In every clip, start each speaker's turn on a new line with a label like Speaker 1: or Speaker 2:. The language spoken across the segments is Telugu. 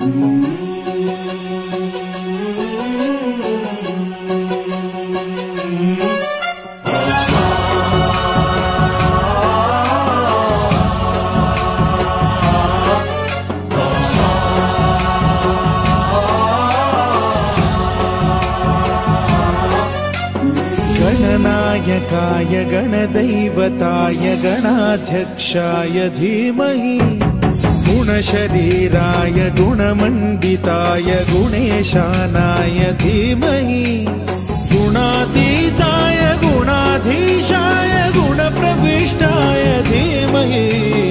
Speaker 1: गणनायकाय गणदैवताय गणाध्यक्षाय धीमहि गुणशरीराय गुणमण्डिताय गुणेशानाय धीमहि गुणातीताय गुणाधीशाय गुणप्रविष्टाय धीमहि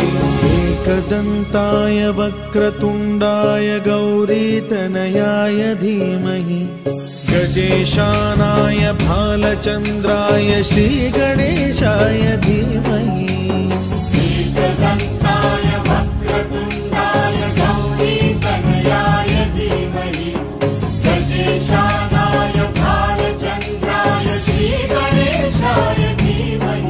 Speaker 1: एकदन्ताय वक्रतुण्डाय गौरीतनयाय धीमहि गजेशानाय भालचन्द्राय श्रीगणेशाय धीमहि
Speaker 2: एकदन्ताय वक्रतुण्डाय गौरीतनयाय धीमहि गजेशानाय भालचन्द्राय श्रीगणेशाय धीमहि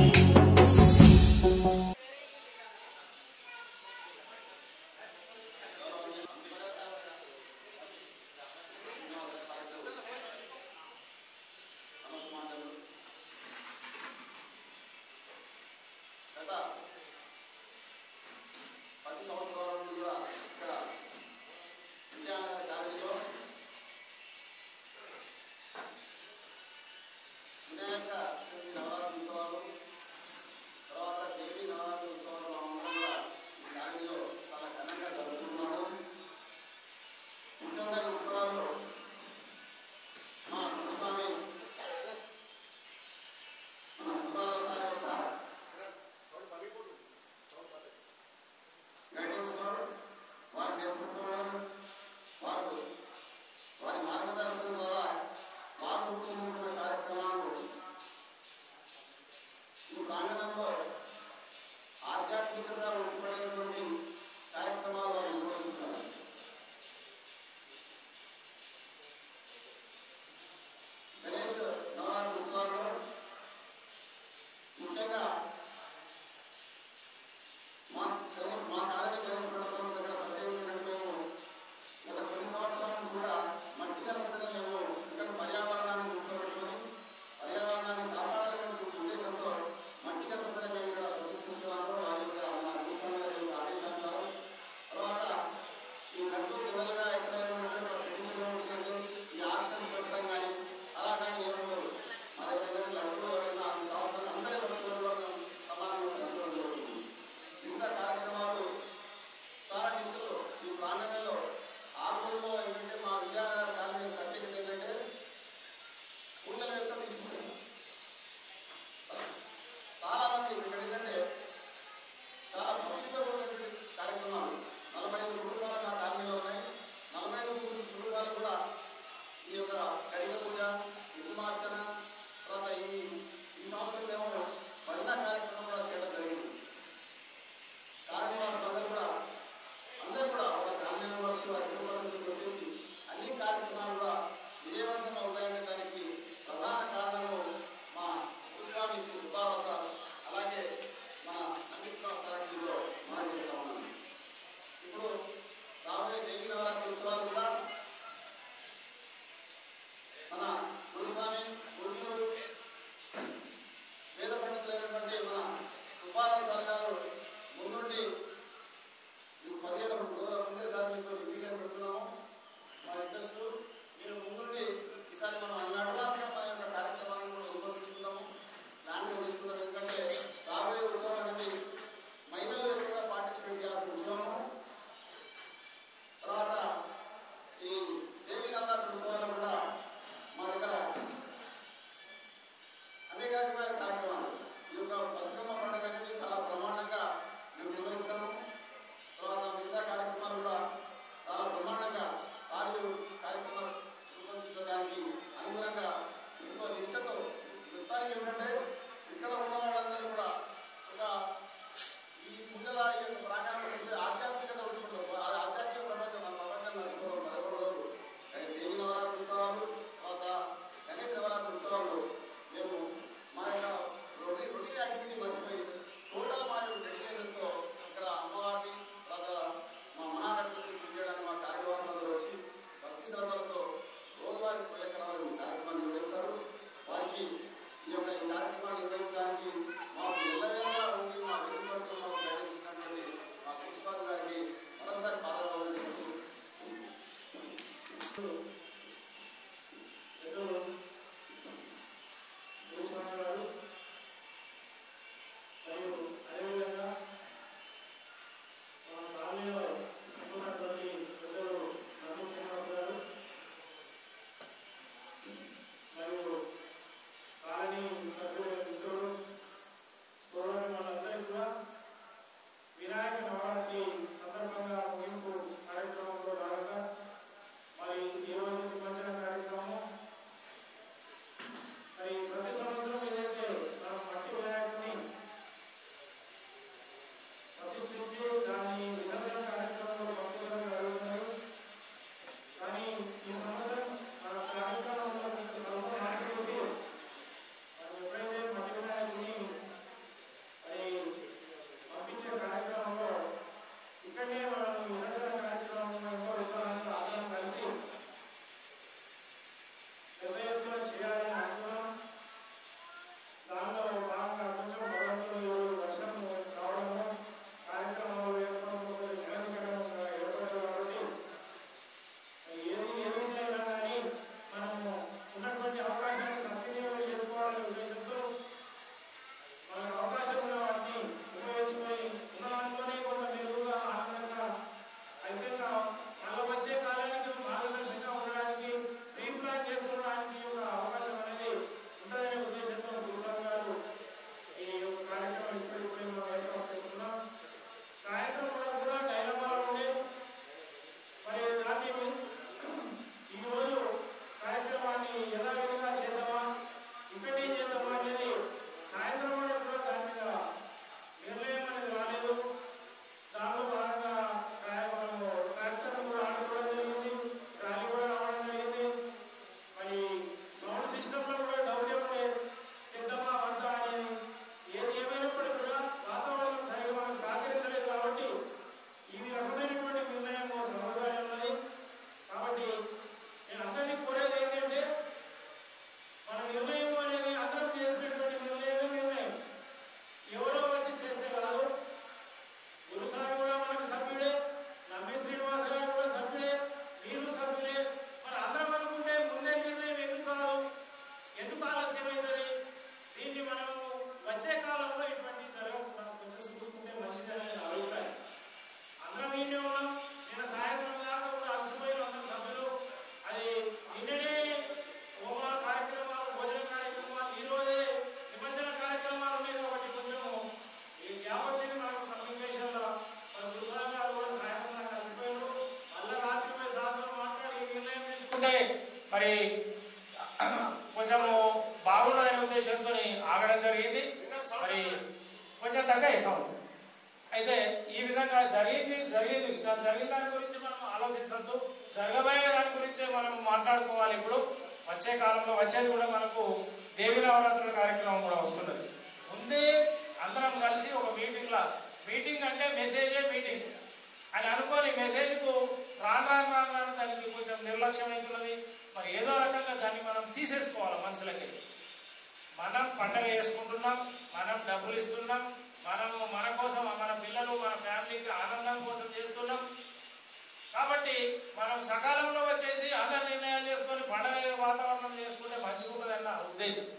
Speaker 3: కదా మళ్ళీ వచ్చే కాలానికి మార్గదర్శకంగా ఉండడానికి ప్రీ ప్లాన్ చేసుకోవడానికి ఒక అవకాశం అనేది ఉంటుందనే ఉద్దేశంతో గురుగారు గారు ఈ యొక్క కార్యక్రమం ఇస్తే ఇప్పుడు మనం ఏర్పాటు చేసుకున్నాం సాయంత్రం వరకు కూడా డైలమాలో ఉండే మరి దాన్ని ఈ రోజు కార్యక్రమాన్ని యథావిధిగా చేద్దామా ఇంకటి ఏం చేద్దామా అనేది సాయంత్రం వరకు కూడా దాని మీద నిర్ణయం అనేది రాలేదు దానిలో భాగంగా ట్రా- మనము ట్రాక్టర్ కూడా ఆడుకోవడం జరిగింది ట్రాలీ కూడా రావడం జరిగింది మరి సౌండ్ సిస్టమ్ లో కూడా డౌట్ ఉండే పెద్దమా వద్ద అనేది ఏది ఏమైనప్పటికీ కూడా వాతావరణం సరిగా మనకు సహకరించలేదు కాబట్టి ఈ రకమైనటువంటి నిర్ణయం సమగ్రంగా ఉన్నది కాబట్టి నేను అందరినీ కోరేది ఏంటంటే మన నిర్ణయం అనేది అందరం చేసినటువంటి నిర్ణయమే నిర్ణయం ఎవరో వచ్చి చేస్తే కాదు గురుస్వామి కూడా మనకు సభ్యుడే నమ్మి శ్రీనివాస గారు కూడా సభ్యుడే మీరు సభ్యులే మరి అందరం అనుకుంటే ముందే నిర్ణయం ఎందుకు కాదు ఎందుకు ఆలస్యమైందని దీన్ని మనము వచ్చే కాలంలో ఇటువంటి జరగకుండా కొంచెం చూసుకుంటే మంచిదని నా అభిప్రాయం అందరం ఈయనే ఉన్నాం నిన్న సాయంత్రం దాకా కూడా అలసిపోయిన అందరు సభ్యులు అది నిన్ననే హోమాల కార్యక్రమాలు భోజన కార్యక్రమాలు ఈ రోజే నిమజ్జన కార్యక్రమాలు ఉన్నాయి కాబట్టి కొంచెం ఈ గ్యాప్ వచ్చింది మనకు కమ్యూనికేషన్ లో మన గురుగారు గారు కూడా సాయంత్రం దాకా అలసిపోయారు మళ్ళీ రాత్రి పోయి సాయంత్రం మాట్లాడి ఈ నిర్ణయం తీసుకుంటే మరి కొంచెము బాగుండదనే ఉద్దేశంతో ఆగడం జరిగింది మరి కొంచెం తగ్గ సౌండ్ అయితే ఈ విధంగా జరిగింది జరిగింది ఇంకా జరిగిన దాని గురించి మనం ఆలోచించద్దు జరగబోయే దాని గురించే మనం మాట్లాడుకోవాలి ఇప్పుడు వచ్చే కాలంలో వచ్చేది కూడా మనకు దేవి నవరాత్రుల కార్యక్రమం కూడా వస్తున్నది ముందే అందరం కలిసి ఒక మీటింగ్ లా మీటింగ్ అంటే మెసేజే మీటింగ్ అని అనుకోని మెసేజ్ కు రాను రాను రాను రాను దానికి కొంచెం నిర్లక్ష్యం అవుతున్నది మరి ఏదో రకంగా దాన్ని మనం తీసేసుకోవాలి మనుషులకి మనం పండగ చేసుకుంటున్నాం మనం డబ్బులు ఇస్తున్నాం మనము మన కోసం మన పిల్లలు మన ఫ్యామిలీకి ఆనందం కోసం చేస్తున్నాం కాబట్టి మనం సకాలంలో వచ్చేసి అందరు నిర్ణయాలు చేసుకొని పండగ వాతావరణం చేసుకుంటే మంచిగుంటుందన్న ఉద్దేశం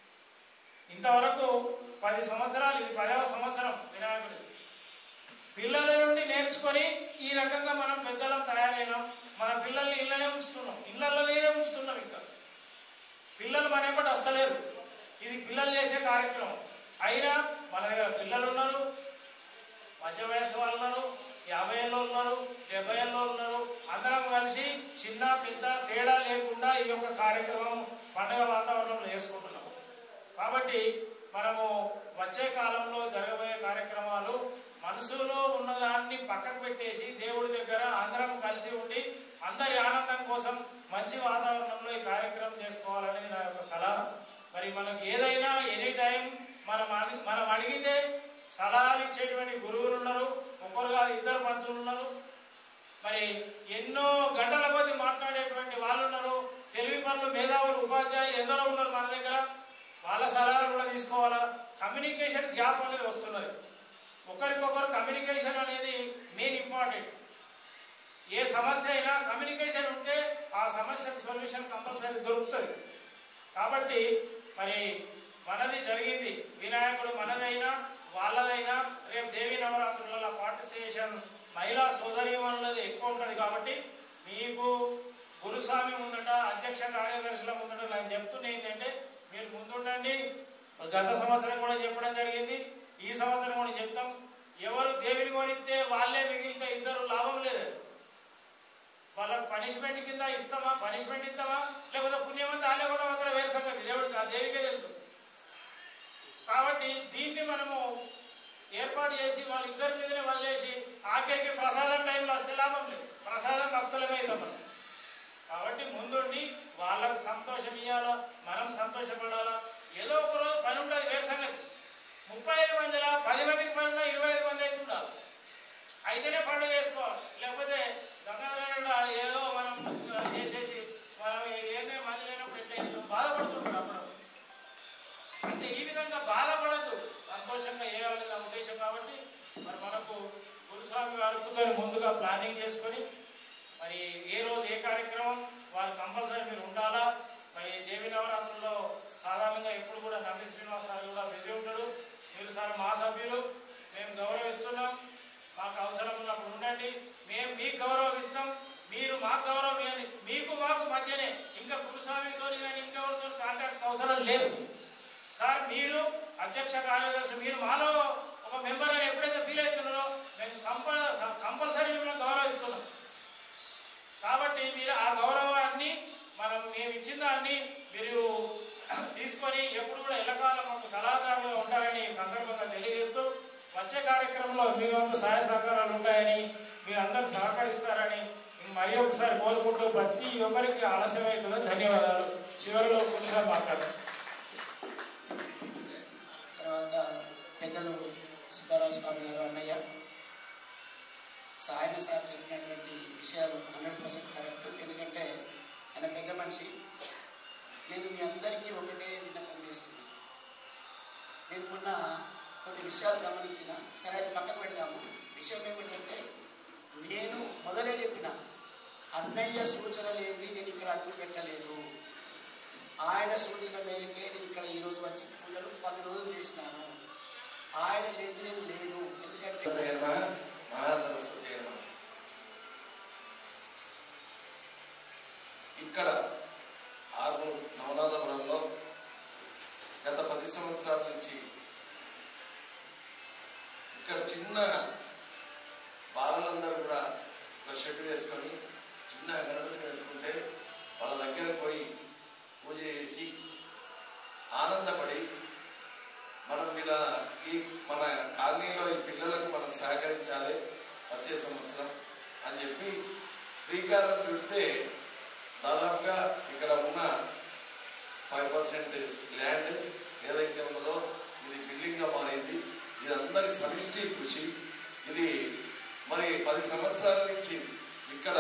Speaker 3: ఇంతవరకు పది సంవత్సరాలు ఇది పదవ సంవత్సరం వినాయకుడి పిల్లల నుండి నేర్చుకొని ఈ రకంగా మనం పెద్దలం తయారైనాం మన పిల్లల్ని ఇళ్ళనే ఉంచుతున్నాం ఇళ్ళలోనే ఉంచుతున్నాం ఇంకా పిల్లలు మన ఎప్పటి వస్తలేరు ఇది పిల్లలు చేసే కార్యక్రమం అయినా మన దగ్గర పిల్లలు ఉన్నారు మధ్య వయసు వాళ్ళు ఉన్నారు యాభై ఏళ్ళు ఉన్నారు డెబ్బై ఏళ్ళు ఉన్నారు అందరం కలిసి చిన్న పెద్ద తేడా లేకుండా ఈ యొక్క కార్యక్రమం పండుగ వాతావరణంలో చేసుకుంటున్నాం కాబట్టి మనము వచ్చే కాలంలో జరగబోయే కార్యక్రమాలు మనసులో ఉన్నదాన్ని పక్కకు పెట్టేసి దేవుడి దగ్గర అందరం కలిసి ఉండి అందరి ఆనందం కోసం మంచి వాతావరణంలో ఈ కార్యక్రమం చేసుకోవాలనేది నా యొక్క సలహా మరి మనకి ఏదైనా ఎనీ టైం మనం అడి- మనం అడిగితే సలహాలు ఇచ్చేటువంటి గురువులు ఉన్నారు ఒకరు కాదు ఇద్దరు పంతులు ఉన్నారు మరి ఎన్నో గంటల కొద్ది మాట్లాడేటువంటి వాళ్ళు ఉన్నారు తెలివి పనులు మేధావులు ఉపాధ్యాయులు ఎందరో ఉన్నారు మన దగ్గర వాళ్ళ సలహాలు కూడా తీసుకోవాలా కమ్యూనికేషన్ గ్యాప్ అనేది వస్తున్నది ఒకరికొకరు కమ్యూనికేషన్ అనేది మెయిన్ ఇంపార్టెంట్ ఏ సమస్య అయినా కమ్యూనికేషన్ ఉంటే ఆ సమస్యకు సొల్యూషన్ కంపల్సరీ దొరుకుతుంది కాబట్టి మరి మనది జరిగింది వినాయకుడు మనదైనా వాళ్ళదైనా రేపు దేవి నవరాత్రులలో పార్టిసిపేషన్ మహిళా సోదరి వాళ్ళది ఎక్కువ ఉంటుంది కాబట్టి మీకు గురుస్వామి ముందట అధ్యక్ష కార్యదర్శుల ముందట నేను చెప్తున్నా ఏంటంటే మీరు ముందుండండి గత సంవత్సరం కూడా చెప్పడం జరిగింది ఈ సంవత్సరం కూడా చెప్తాం ఎవరు దేవిని కొనిస్తే వాళ్ళే మిగిలితే ఇద్దరు లాభం లేదు వాళ్ళ పనిష్మెంట్ కింద ఇస్తామా పనిష్మెంట్ ఇస్తామా లేకపోతే పుణ్యమంతా వాళ్ళే కూడా మాత్రం వేరు సంగతి దేవుడికి ఆ దేవికే తెలుసు కాబట్టి దీన్ని మనము ఏర్పాటు చేసి వాళ్ళ ఇద్దరి మీదనే వదిలేసి ఆఖరికి ప్రసాదం టైంలో వస్తే లాభం లేదు ప్రసాదం భక్తులమే అవుతాం మనం కాబట్టి ముందుండి వాళ్ళకు సంతోషం ఇవ్వాలా మనం సంతోషపడాలా ఏదో ఒక రోజు పని ఉంటుంది వేరు సంగతి ముప్పై ఐదు మందిలా పది మందికి పని ఉన్నా ఇరవై ఐదు మంది అయితే ఉండాలి అయితేనే పండుగ వేసుకోవాలి లేకపోతే గంగాధర ఏదో మనం చేసేసి మనం ఏదే మంది లేనప్పుడు ఎట్లా చేస్తాం? బాధపడుతుంటాడు అప్పుడు అంటే ఈ విధంగా బాధపడద్దు సంతోషంగా చేయాలని నా ఉద్దేశం కాబట్టి మరి మనకు గురుస్వామి వారితో ముందుగా ప్లానింగ్ చేసుకొని మరి ఏ రోజు ఏ కార్యక్రమం వారు కంపల్సరీ మీరు ఉండాలా మరి దేవి నవరాత్రుల్లో సాధారణంగా ఎప్పుడు కూడా నంది శ్రీనివాస్ సార్ కూడా బిజీ ఉంటాడు మీరు సార్ మా సభ్యులు మేము గౌరవిస్తున్నాం మాకు అవసరం ఉన్నప్పుడు ఉండండి మేము మీకు గౌరవం ఇస్తాం మీరు మాకు గౌరవం ఇవ్వండి మీకు మాకు మధ్యనే ఇంకా గురుస్వామితో కానీ ఇంకెవరితో కాంటాక్ట్స్ అవసరం లేదు సార్ మీరు అధ్యక్ష కార్యదర్శి మీరు మాలో ఒక మెంబర్ అని ఎప్పుడైతే ఫీల్ అవుతున్నారో మేము సంప కంపల్సరీ మిమ్మల్ని గౌరవిస్తున్నాం కాబట్టి మీరు ఆ గౌరవాన్ని మనం మేము ఇచ్చిన దాన్ని మీరు తీసుకొని ఎప్పుడు కూడా ఎల్లకాలం మాకు సలహాదారులుగా ఉంటారని ఈ సందర్భంగా తెలియజేస్తూ వచ్చే కార్యక్రమంలో మీ వంతు సహాయ సహకారాలు ఉంటాయని మీరు అందరూ సహకరిస్తారని మరి ఒకసారి కోరుకుంటూ ప్రతి ఒక్కరికి ఆలస్యమవుతుందో ధన్యవాదాలు చివరిలో కొంచెం మాట్లాడారు
Speaker 4: తర్వాత పెద్దలు సుబ్బారావు స్వామి గారు అన్నయ్య సాయన సార్ చెప్పినటువంటి విషయాలు హండ్రెడ్ పర్సెంట్ కరెక్ట్ ఎందుకంటే ఆయన పెద్ద మనిషి నేను మీ అందరికీ ఒకటే విన్నపం చేస్తున్నాను నేను మొన్న కొన్ని విషయాలు గమనించిన సరే అది పక్కన పెడదాము విషయం ఏమిటంటే నేను మొదలే చెప్పిన అన్నయ్య సూచన లేని నేను ఇక్కడ అడుగు పెట్టలేదు ఆయన సూచన మేరకే నేను ఇక్కడ ఈ రోజు వచ్చి పూజలు పది రోజులు చేసినాను ఆయన లేదు నేను లేను ఎందుకంటే
Speaker 5: మహాసరస్వతి అయిన ఇక్కడ ఆరు నవనాథపురంలో గత పది సంవత్సరాల నుంచి ఇక్కడ చిన్న బాలలందరూ కూడా ఒక షెడ్ వేసుకొని చిన్న గణపతిని పెట్టుకుంటే వాళ్ళ దగ్గర పోయి పూజ చేసి ఆనందపడి మనం ఇలా ఈ మన కాలనీలో ఈ పిల్లలకు మనం సహకరించాలి వచ్చే సంవత్సరం అని చెప్పి శ్రీకారం చుడితే దాదాపుగా ఇక్కడ ఉన్న ఫైవ్ పర్సెంట్ ల్యాండ్ ఏదైతే ఉన్నదో ఇది బిల్డింగ్గా మారింది ఇది అందరి సమిష్టి కృషి ఇది మరి పది సంవత్సరాల నుంచి ఇక్కడ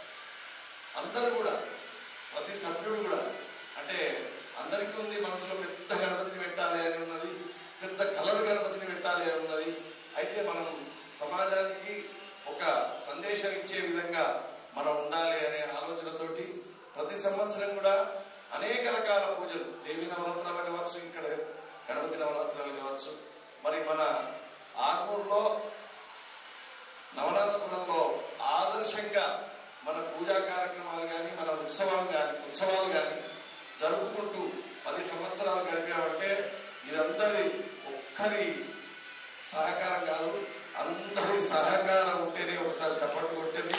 Speaker 5: అందరూ కూడా ప్రతి సభ్యుడు కూడా అంటే అందరికీ ఉంది మనసులో పెద్ద గణపతిని పెట్టాలి అని ఉన్నది పెద్ద కలర్ గణపతిని పెట్టాలి అని ఉన్నది అయితే మనం సమాజానికి ఒక సందేశం ఇచ్చే విధంగా మనం ఉండాలి అనే ఆలోచనతోటి ప్రతి సంవత్సరం కూడా అనేక రకాల పూజలు దేవి నవరాత్రాలు కావచ్చు ఇక్కడ గణపతి నవరాత్రాలు కావచ్చు మరి మన ఆర్మూర్లో నవనాథపురంలో ఆదర్శంగా మన పూజా కార్యక్రమాలు కానీ మన ఉత్సవాలు కానీ ఉత్సవాలు కానీ జరుపుకుంటూ పది సంవత్సరాలు గడిపామంటే ఇదందరి ఒక్కరి సహకారం కాదు అందరి సహకారం ఉంటేనే ఒకసారి చప్పట్లు కొట్టండి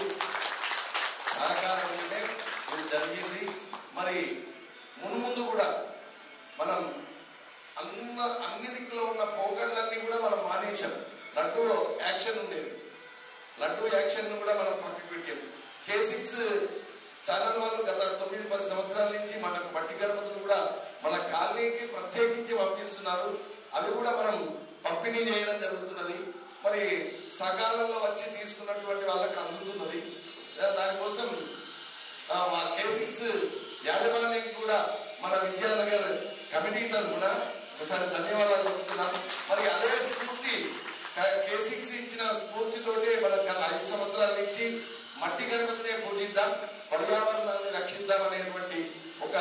Speaker 5: సహకారం ఉంటే ఇది జరిగింది మరి మున్ముందు కూడా మనం అన్న అన్ని దిక్కులో ఉన్న పోగళ్ళన్నీ కూడా మనం మానేశాం లడ్డూలో యాక్షన్ ఉండేది లడ్డూ యాక్షన్ కూడా మనం పక్కకు పెట్టాం కే సిక్స్ ఛానల్ వాళ్ళు గత తొమ్మిది పది సంవత్సరాల నుంచి మనకు మట్టి గణపతులు కూడా మన కాలనీకి ప్రత్యేకించి పంపిస్తున్నారు అవి కూడా మనం పంపిణీ చేయడం జరుగుతున్నది మరి సకాలంలో వచ్చి తీసుకున్నటువంటి వాళ్ళకి అందుతున్నది దానికోసం ఆ, మా కే సిక్స్ యాజమాన్యానికి కూడా మన విద్యానగర్ కమిటీ తరఫున ఒకసారి ధన్యవాదాలు చెప్తున్నాం మరి అదే స్ఫూర్తి కే సిక్స్ ఇచ్చిన స్ఫూర్తితోటే మనం గత ఐదు సంవత్సరాల నుంచి మట్టి గణపతినే పూజిద్దాం పర్యావరణాన్ని రక్షిద్దాం అనేటువంటి ఒక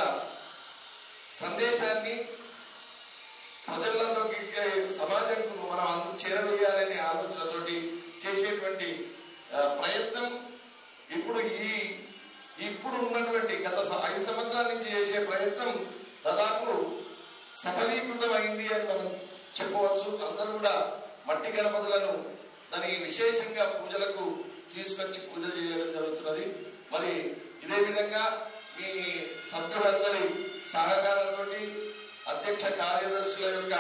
Speaker 5: సందేశాన్ని ప్రజల్లోకి సమాజంకు మనం అందు చేరవేయాలనే ఆలోచనతోటి చేసేటువంటి ఆ, ప్రయత్నం ఇప్పుడు ఈ ఇప్పుడు ఉన్నటువంటి గత స- ఐదు సంవత్సరాల నుంచి చేసే ప్రయత్నం దాదాపు సఫలీకృతం అయింది అని మనం చెప్పవచ్చు అందరూ కూడా మట్టి గణపతులను దాని విశేషంగా పూజలకు తీసుకొచ్చి పూజ చేయడం జరుగుతున్నది మరి ఇదే విధంగా మీ సభ్యులందరి సహకారంతో అధ్యక్ష కార్యదర్శుల యొక్క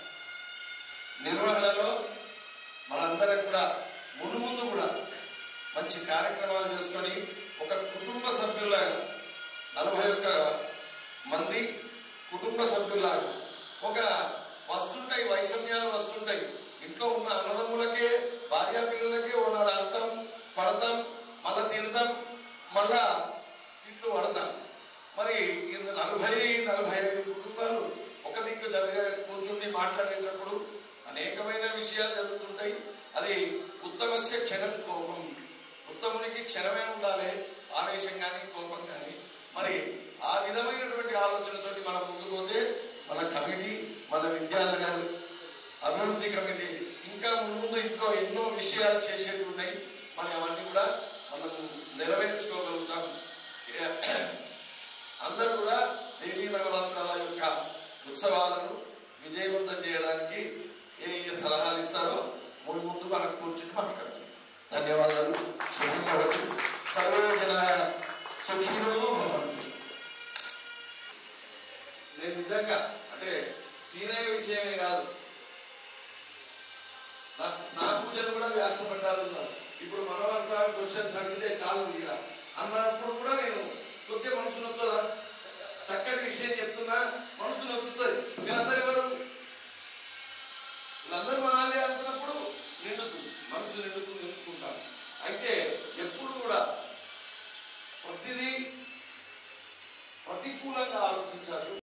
Speaker 5: నిర్వహణలో మనందరం కూడా మును ముందు కూడా మంచి కార్యక్రమాలు చేసుకొని ఒక కుటుంబ సభ్యులాగా నలభై ఒక్క మంది కుటుంబ సభ్యులాగా ఒక వస్తుంటాయి వైషమ్యాలు వస్తుంటాయి ఇంట్లో ఉన్న అన్నదమ్ములకే భార్యా పిల్లలకే ఉన్నాడు అంటాం పడతాం మళ్ళా తిడతాం మళ్ళా తిట్లు పడతాం మరి ఈ నలభై నలభై ఐదు కుటుంబాలు ఒక దిక్కు జరిగే కూర్చుని మాట్లాడేటప్పుడు అనేకమైన విషయాలు జరుగుతుంటాయి అది ఉత్తమస్య క్షణం కోపం ఉత్తమునికి క్షణమే ఉండాలి ఆవేశం కానీ కోపం కానీ మరి ఆ విధమైనటువంటి ఆలోచనతోటి మనం ముందుకు పోతే మన కమిటీ మన విద్యానగర్ అభివృద్ధి కమిటీ ఇంకా ముందు ఇంకో ఎన్నో విషయాలు చేసేవి ఉన్నాయి మరి అవన్నీ కూడా మనం నెరవేర్చుకోగలుగుతాం అందరూ కూడా దేవీ నవరాత్రాల యొక్క ఉత్సవాలను విజయవంతం చేయడానికి ఏ ఏ సలహాలు ఇస్తారో ముందు ముందు మనకు కూర్చుని మాట్లాడదాం ధన్యవాదాలు శుభం భవతు సర్వే జన సుఖినో భవంతు నేను నిజంగా అంటే సీనయ్య విషయమే కాదు నా నా పూజలు కూడా వ్యాసపడ్డాలు ఉన్నారు ఇప్పుడు మనోహర్ స్వామి క్వశ్చన్స్ అడిగితే చాలు ఇక అన్నప్పుడు కూడా నేను కొద్దిగా మనసు నొచ్చదా చక్కటి విషయం చెప్తున్నా మనసు నొచ్చుతుంది వీళ్ళందరూ ఎవరు వీళ్ళందరూ మనాలి అనుకున్నప్పుడు నిండుతుంది మనసు నిండుతూ నింపుకుంటాను అయితే ఎప్పుడు కూడా ప్రతిదీ ప్రతికూలంగా ఆలోచించాలి